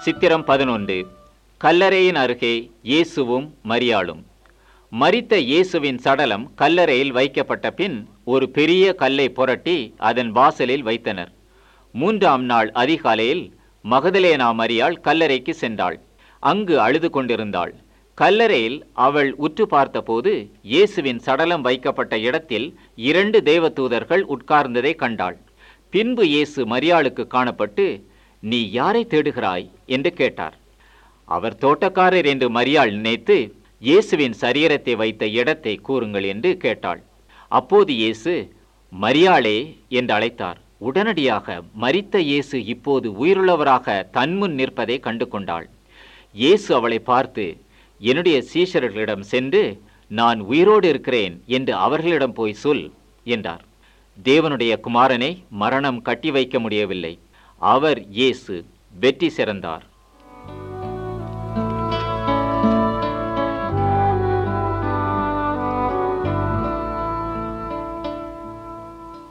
சித்திரம் பதினொன்று கல்லறையின் அருகே இயேசுவும் மரியாளும் மரித்த இயேசுவின் சடலம் கல்லறையில் வைக்கப்பட்ட பின் ஒரு பெரிய கல்லை புரட்டி அதன் வாசலில் வைத்தனர் மூன்றாம் நாள் அதிகாலையில் மகதலேனா மரியாள் கல்லறைக்கு சென்றாள் அங்கு அழுது கொண்டிருந்தாள் கல்லறையில் அவள் உற்று பார்த்தபோது இயேசுவின் சடலம் வைக்கப்பட்ட இடத்தில் இரண்டு தேவதூதர்கள் உட்கார்ந்ததை கண்டாள் பின்பு இயேசு மரியாளுக்கு காணப்பட்டு நீ யாரை தேடுகிறாய் என்று கேட்டார் அவர் தோட்டக்காரர் என்று மரியாள் நினைத்து இயேசுவின் சரீரத்தை வைத்த இடத்தை கூறுங்கள் என்று கேட்டாள் அப்போது இயேசு மரியாளே என்று அழைத்தார் உடனடியாக மரித்த இயேசு இப்போது உயிருள்ளவராக தன்முன் நிற்பதை கண்டு கொண்டாள் இயேசு அவளை பார்த்து என்னுடைய சீஷர்களிடம் சென்று நான் உயிரோடு இருக்கிறேன் என்று அவர்களிடம் போய் சொல் என்றார் தேவனுடைய குமாரனை மரணம் கட்டி வைக்க முடியவில்லை அவர் இயேசு வெற்றி சிறந்தார்